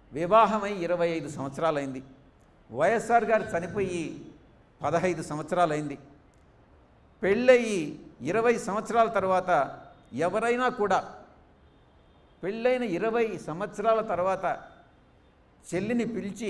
వివాహమై ఇరవై ఐదు సంవత్సరాలైంది వైఎస్ఆర్ గారు చనిపోయి పదహైదు సంవత్సరాలైంది పెళ్ళయి ఇరవై సంవత్సరాల తర్వాత ఎవరైనా కూడా పెళ్ళైన ఇరవై సంవత్సరాల తర్వాత చెల్లిని పిలిచి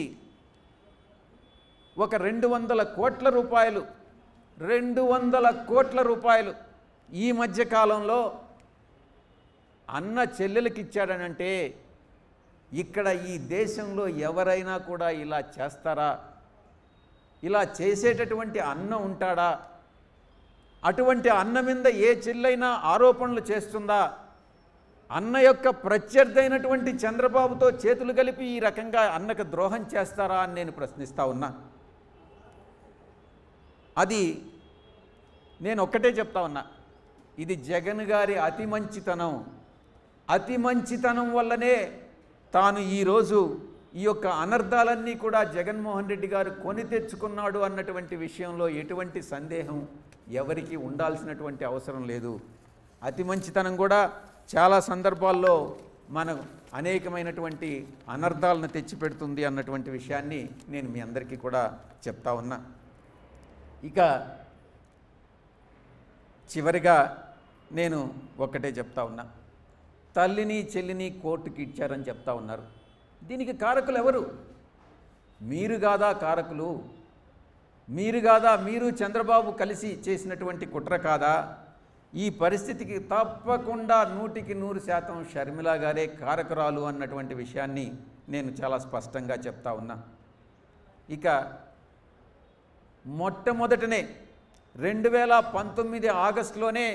ఒక రెండు వందల కోట్ల రూపాయలు రెండు వందల కోట్ల రూపాయలు ఈ మధ్య కాలంలో అన్న చెల్లెలకి ఇచ్చాడనంటే ఇక్కడ ఈ దేశంలో ఎవరైనా కూడా ఇలా చేస్తారా ఇలా చేసేటటువంటి అన్న ఉంటాడా అటువంటి అన్న మీద ఏ చెల్లైనా ఆరోపణలు చేస్తుందా అన్న యొక్క ప్రత్యర్థి అయినటువంటి చంద్రబాబుతో చేతులు కలిపి ఈ రకంగా అన్నకు ద్రోహం చేస్తారా అని నేను ప్రశ్నిస్తా ఉన్నా అది నేను ఒక్కటే చెప్తా ఉన్నా ఇది జగన్ గారి అతి మంచితనం అతి మంచితనం వల్లనే తాను ఈరోజు ఈ యొక్క అనర్థాలన్నీ కూడా జగన్మోహన్ రెడ్డి గారు కొని తెచ్చుకున్నాడు అన్నటువంటి విషయంలో ఎటువంటి సందేహం ఎవరికి ఉండాల్సినటువంటి అవసరం లేదు అతి మంచితనం కూడా చాలా సందర్భాల్లో మన అనేకమైనటువంటి అనర్థాలను తెచ్చిపెడుతుంది అన్నటువంటి విషయాన్ని నేను మీ అందరికీ కూడా చెప్తా ఉన్నా ఇక చివరిగా నేను ఒక్కటే చెప్తా ఉన్నా తల్లిని చెల్లిని కోర్టుకి ఇచ్చారని చెప్తా ఉన్నారు దీనికి కారకులు ఎవరు మీరు కాదా కారకులు మీరు కాదా మీరు చంద్రబాబు కలిసి చేసినటువంటి కుట్ర కాదా ఈ పరిస్థితికి తప్పకుండా నూటికి నూరు శాతం షర్మిల గారే కారకురాలు అన్నటువంటి విషయాన్ని నేను చాలా స్పష్టంగా చెప్తా ఉన్నా ఇక మొట్టమొదటనే రెండు వేల పంతొమ్మిది ఆగస్టులోనే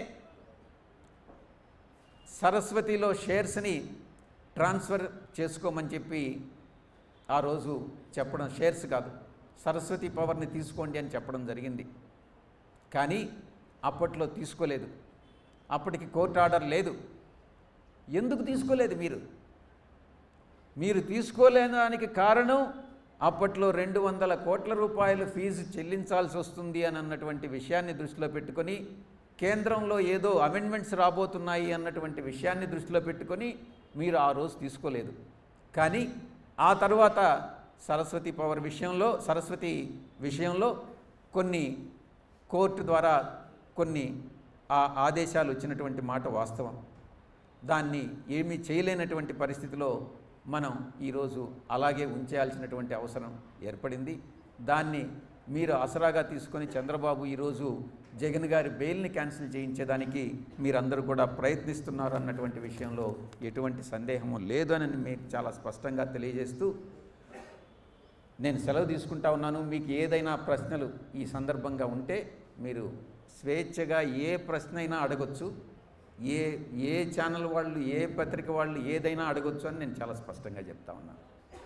సరస్వతిలో షేర్స్ని ట్రాన్స్ఫర్ చేసుకోమని చెప్పి ఆ రోజు చెప్పడం షేర్స్ కాదు సరస్వతి పవర్ని తీసుకోండి అని చెప్పడం జరిగింది కానీ అప్పట్లో తీసుకోలేదు అప్పటికి కోర్టు ఆర్డర్ లేదు ఎందుకు తీసుకోలేదు మీరు మీరు తీసుకోలేదానికి కారణం అప్పట్లో రెండు వందల కోట్ల రూపాయలు ఫీజు చెల్లించాల్సి వస్తుంది అని అన్నటువంటి విషయాన్ని దృష్టిలో పెట్టుకొని కేంద్రంలో ఏదో అమెండ్మెంట్స్ రాబోతున్నాయి అన్నటువంటి విషయాన్ని దృష్టిలో పెట్టుకొని మీరు ఆ రోజు తీసుకోలేదు కానీ ఆ తర్వాత సరస్వతి పవర్ విషయంలో సరస్వతి విషయంలో కొన్ని కోర్టు ద్వారా కొన్ని ఆ ఆదేశాలు వచ్చినటువంటి మాట వాస్తవం దాన్ని ఏమీ చేయలేనటువంటి పరిస్థితిలో మనం ఈరోజు అలాగే ఉంచేయాల్సినటువంటి అవసరం ఏర్పడింది దాన్ని మీరు ఆసరాగా తీసుకొని చంద్రబాబు ఈరోజు జగన్ గారి బెయిల్ని క్యాన్సిల్ చేయించేదానికి మీరందరూ కూడా ప్రయత్నిస్తున్నారు అన్నటువంటి విషయంలో ఎటువంటి సందేహము లేదు అని మీకు చాలా స్పష్టంగా తెలియజేస్తూ నేను సెలవు తీసుకుంటా ఉన్నాను మీకు ఏదైనా ప్రశ్నలు ఈ సందర్భంగా ఉంటే మీరు స్వేచ్ఛగా ఏ ప్రశ్న అయినా అడగొచ్చు ఏ ఏ ఛానల్ వాళ్ళు ఏ పత్రిక వాళ్ళు ఏదైనా అడగొచ్చు అని నేను చాలా స్పష్టంగా చెప్తా ఉన్నాను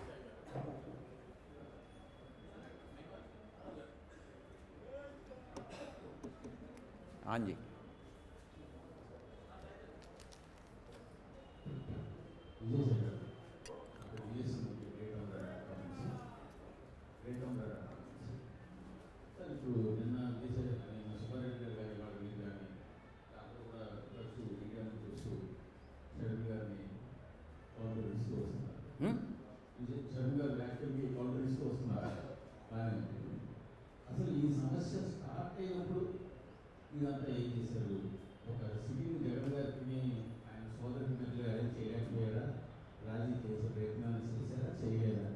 ఆంజీ సార్ ఇప్పుడు నిన్న విజయ్ నిన్న సుబ్బారెడ్డి గారి గారి వాళ్ళ మీద కానీ దాంట్లో కూడా తరచూ మీడియాను చూస్తూ షర్మి గారిని కౌంటర్ ఇస్తూ వస్తున్నారు హ్మ్? విజయ్ షర్మి గారు యాక్చువల్గా కౌంటర్ ఇస్తూ వస్తున్నారు కానీ అసలు ఈ సమస్య స్టార్ట్ అయినప్పుడు ఇదంతా ఏం చేశారు ఒక సిటీని జగన్ గారికి ఆయన సోదరుని మధ్య అరేంజ్ చేయలేకపోయారా రాజీ చేసే ప్రయత్నాలు చేశారా చేయలేదా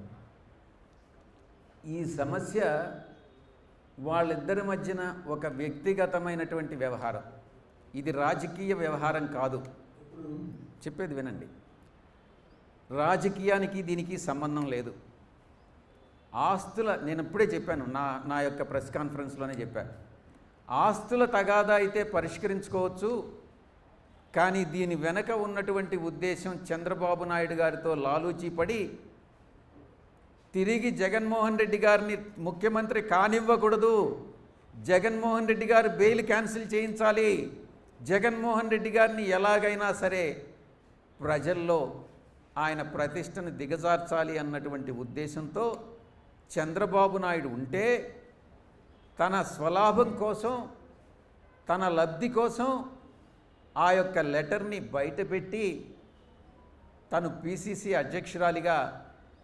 ఈ సమస్య వాళ్ళిద్దరి మధ్యన ఒక వ్యక్తిగతమైనటువంటి వ్యవహారం ఇది రాజకీయ వ్యవహారం కాదు ఇప్పుడు చెప్పేది వినండి రాజకీయానికి దీనికి సంబంధం లేదు ఆస్తుల నేను ఇప్పుడే చెప్పాను నా నా యొక్క ప్రెస్ కాన్ఫరెన్స్లోనే చెప్పాను ఆస్తుల తగాదా అయితే పరిష్కరించుకోవచ్చు కానీ దీని వెనక ఉన్నటువంటి ఉద్దేశం చంద్రబాబు నాయుడు గారితో లాలూచీ పడి తిరిగి జగన్మోహన్ రెడ్డి గారిని ముఖ్యమంత్రి కానివ్వకూడదు జగన్మోహన్ రెడ్డి గారు బెయిల్ క్యాన్సిల్ చేయించాలి జగన్మోహన్ రెడ్డి గారిని ఎలాగైనా సరే ప్రజల్లో ఆయన ప్రతిష్టను దిగజార్చాలి అన్నటువంటి ఉద్దేశంతో చంద్రబాబు నాయుడు ఉంటే తన స్వలాభం కోసం తన లబ్ధి కోసం ఆ యొక్క లెటర్ని బయటపెట్టి తను పిసిసి అధ్యక్షురాలిగా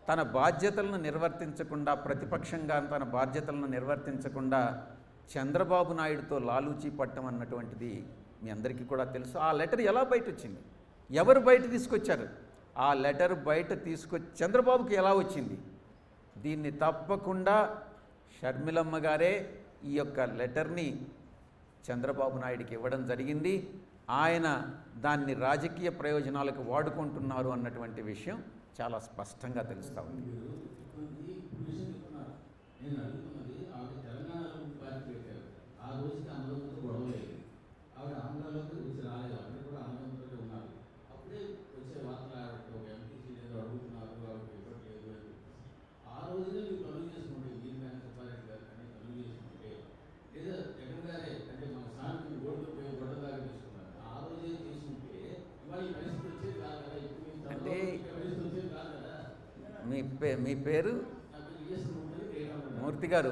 తన బాధ్యతలను నిర్వర్తించకుండా ప్రతిపక్షంగా తన బాధ్యతలను నిర్వర్తించకుండా చంద్రబాబు నాయుడుతో లాలూచీ పట్టం అన్నటువంటిది మీ అందరికీ కూడా తెలుసు ఆ లెటర్ ఎలా బయట వచ్చింది ఎవరు బయట తీసుకొచ్చారు ఆ లెటర్ బయట తీసుకొచ్చి చంద్రబాబుకి ఎలా వచ్చింది దీన్ని తప్పకుండా షర్మిలమ్మ గారే ఈ యొక్క లెటర్ని చంద్రబాబు నాయుడికి ఇవ్వడం జరిగింది ఆయన దాన్ని రాజకీయ ప్రయోజనాలకు వాడుకుంటున్నారు అన్నటువంటి విషయం చాలా స్పష్టంగా తెలుస్తూ ఉంది మీరు చెప్తున్నది ఇప్పుడు విషయం చెప్తున్నారు నేను అడుగుతున్నది ఆవిడ తెలంగాణలో ఉండి పార్టీ పెట్టారు ఆ రోజుకి అన్నదమ్ములతో గొడవ లేదు ఆవిడ ఆంధ్రాలోకి వచ్చి రాలేదు అక్కడ కూడా అన్నదమ్ములతో ఉన్నారు అప్పుడే వచ్చే వార్తలు ఆవిడ ఒక ఎంపీసీ ఏదో అడుగుతున్నారు ఆవిడ ఇవ్వట్లేదు అని ఆ రోజునే మీరు కలుగు చేసుకుంటే మీరు కానీ సుబ్బారెడ్డి గారు కానీ కలుగు చేసుకుంటే లేదా జగన్ గారే అంటే మన సామెతని ఓట్లు పోయి గొడవ దాకా తీసుకున్నారు ఆ రోజే తీసుకుంటే ఇవాళ ఈ పరిస్థితి వచ్చేది కాదు కదా ఇప్పుడు ఈ అంటే- తరుణంలో పరిస్థితి వచ్చేది కాదు కదా మీ పే మీ పేరు నాకు విఎస్ ఉంటుంది రేఖ మూర్తి గారు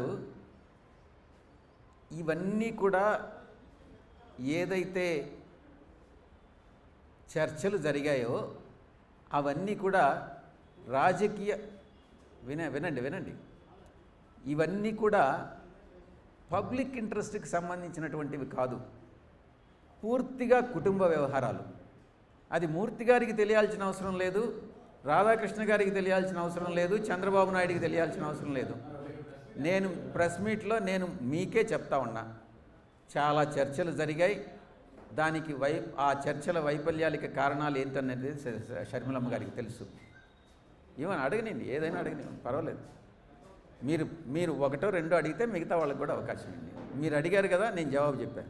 ఇవన్నీ కూడా ఏదైతే చర్చలు జరిగాయో అవన్నీ కూడా రాజకీయ విన వినండి వినండి ఇవన్నీ కూడా పబ్లిక్ ఇంట్రెస్ట్కి సంబంధించినటువంటివి కాదు పూర్తిగా కుటుంబ వ్యవహారాలు అది మూర్తి గారికి తెలియాల్సిన అవసరం లేదు రాధాకృష్ణ గారికి తెలియాల్సిన అవసరం లేదు చంద్రబాబు నాయుడికి తెలియాల్సిన అవసరం లేదు నేను ప్రెస్ మీట్లో నేను మీకే చెప్తా ఉన్నా చాలా చర్చలు జరిగాయి దానికి వై ఆ చర్చల వైఫల్యాలకి కారణాలు ఏంటనేది శ- శ- షర్మిలమ్మ గారికి తెలుసు ఏమని అడగనండి ఏదైనా అడగని పర్వాలేదు మీరు మీరు ఒకటో రెండో అడిగితే మిగతా వాళ్ళకి కూడా అవకాశం ఉంది మీరు అడిగారు కదా నేను జవాబు చెప్పాను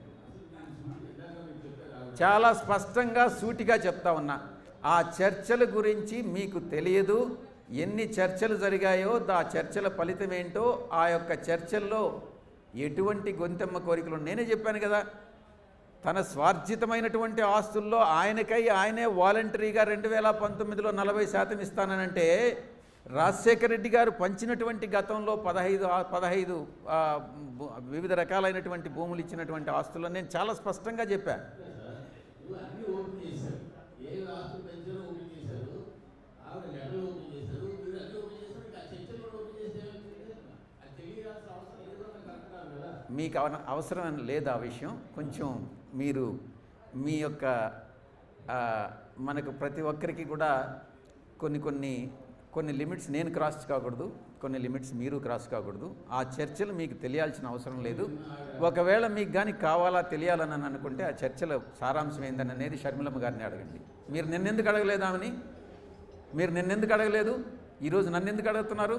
చాలా స్పష్టంగా సూటిగా చెప్తా ఉన్నా ఆ చర్చల గురించి మీకు తెలియదు ఎన్ని చర్చలు జరిగాయో ఆ చర్చల ఫలితం ఏంటో ఆ యొక్క చర్చల్లో ఎటువంటి గొంతెమ్మ కోరికలు నేనే చెప్పాను కదా తన స్వార్జితమైనటువంటి ఆస్తుల్లో ఆయనకై ఆయనే వాలంటరీగా రెండు వేల పంతొమ్మిదిలో నలభై శాతం ఇస్తానంటే రాజశేఖర రెడ్డి గారు పంచినటువంటి గతంలో పదహైదు ఆ- పదహైదు ఆ, భూ- వివిధ రకాలైనటువంటి భూములు ఇచ్చినటువంటి ఆస్తుల్లో నేను చాలా స్పష్టంగా చెప్పాను ఇప్పుడు అన్ని ఓపెన్ చేశారు ఏ ఆస్తులు పెంచారో ఓపెన్ చేశారు ఆవిడ లెటర్లు ఓపెన్ చేశారు మీరు అన్ని ఓపెన్ చేశారు ఇంకా చర్చలు కూడా ఓపెన్ చేస్తే ఏమవుతుంది? అది తెలియాల్సిన అవసరం లేదు అని కరెక్ట్ కాదు కదా మీకు అవ- అవసరం లేదు ఆ విషయం కొంచెం మీరు మీ యొక్క ఆ, మనకు ప్రతి ఒక్కరికి కూడా కొన్ని కొన్ని కొన్ని లిమిట్స్ నేను క్రాస్ కాకూడదు కొన్ని లిమిట్స్ మీరు క్రాస్ కాకూడదు ఆ చర్చలు మీకు తెలియాల్సిన అవసరం లేదు ఒకవేళ మీకు కానీ కావాలా తెలియాలని అని అనుకుంటే ఆ చర్చల సారాంశం ఏందని అనేది షర్మిలమ్మ గారిని అడగండి మీరు నిన్నెందుకు అడగలేదు ఆమెని మీరు నిన్నెందుకు అడగలేదు ఈరోజు నన్ను ఎందుకు అడుగుతున్నారు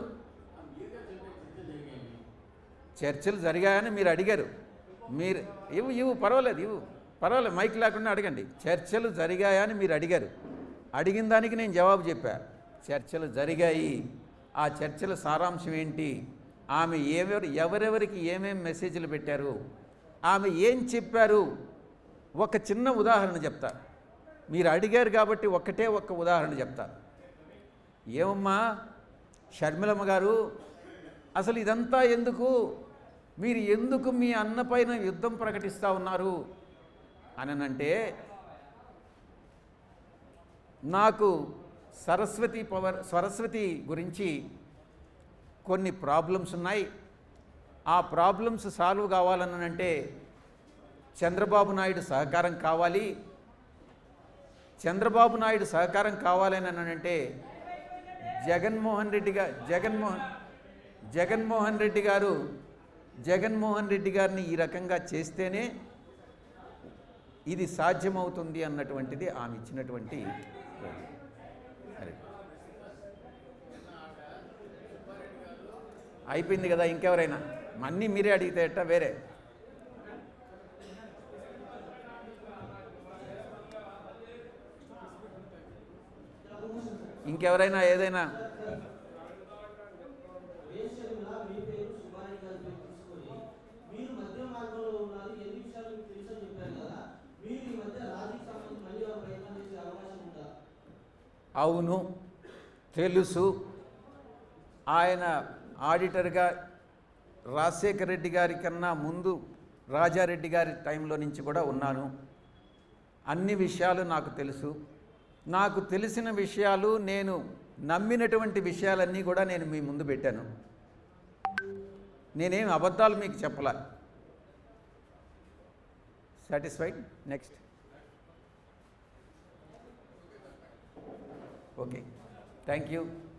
చర్చలు జరిగాయని మీరు అడిగారు మీరు ఇవ్వు ఇవ్వు పర్వాలేదు ఇవ్వు పర్వాలేదు మైక్ లేకుండా అడగండి చర్చలు జరిగాయని మీరు అడిగారు అడిగిన దానికి నేను జవాబు చెప్పా చర్చలు జరిగాయి ఆ చర్చల సారాంశం ఏంటి ఆమె ఎవరు ఎవరెవరికి ఏమేం మెసేజ్లు పెట్టారు ఆమె ఏం చెప్పారు ఒక చిన్న ఉదాహరణ చెప్తా మీరు అడిగారు కాబట్టి ఒక్కటే ఒక్క ఉదాహరణ చెప్తా ఏమమ్మా షర్మిలమ్మ గారు అసలు ఇదంతా ఎందుకు మీరు ఎందుకు మీ అన్న పైన యుద్ధం ప్రకటిస్తూ ఉన్నారు అని నాకు సరస్వతి పవర్ సరస్వతి గురించి కొన్ని ప్రాబ్లమ్స్ ఉన్నాయి ఆ ప్రాబ్లమ్స్ సాల్వ్ కావాలని అంటే చంద్రబాబు నాయుడు సహకారం కావాలి చంద్రబాబు నాయుడు సహకారం కావాలని అంటే జగన్మోహన్ రెడ్డి గారు జగన్మోహన్ జగన్మోహన్ రెడ్డి గారు జగన్మోహన్ రెడ్డి గారిని ఈ రకంగా చేస్తేనే ఇది సాధ్యమవుతుంది అన్నటువంటిది ఆమె ఇచ్చినటువంటి అరే. అయిపోయింది కదా ఇంకెవరైనా అన్నీ మీరే అడిగితే ఎట్టా వేరే ఇంకెవరైనా ఏదైనా దేశంలో మీ పేరు సుబ్బారెడ్డి గారి పేరు తీసుకొని మీరు మధ్య మార్గంలో ఉన్నారు ఎన్ని విషయాలు మీకు తెలుసని చెప్పారు కదా మీరు ఈ మధ్య రాజీకి సంబంధించి మళ్ళీ ఏమైనా ప్రయత్నం చేసే అవకాశం ఉందా అవును తెలుసు ఆయన ఆడిటర్గా రాజశేఖర రెడ్డి గారి కన్నా ముందు రాజారెడ్డి గారి టైంలో నుంచి కూడా ఉన్నాను అన్ని విషయాలు నాకు తెలుసు నాకు తెలిసిన విషయాలు నేను నమ్మినటువంటి విషయాలన్నీ కూడా నేను మీ ముందు పెట్టాను నేనేం అబద్ధాలు మీకు చెప్పలా satisfied next okay thank you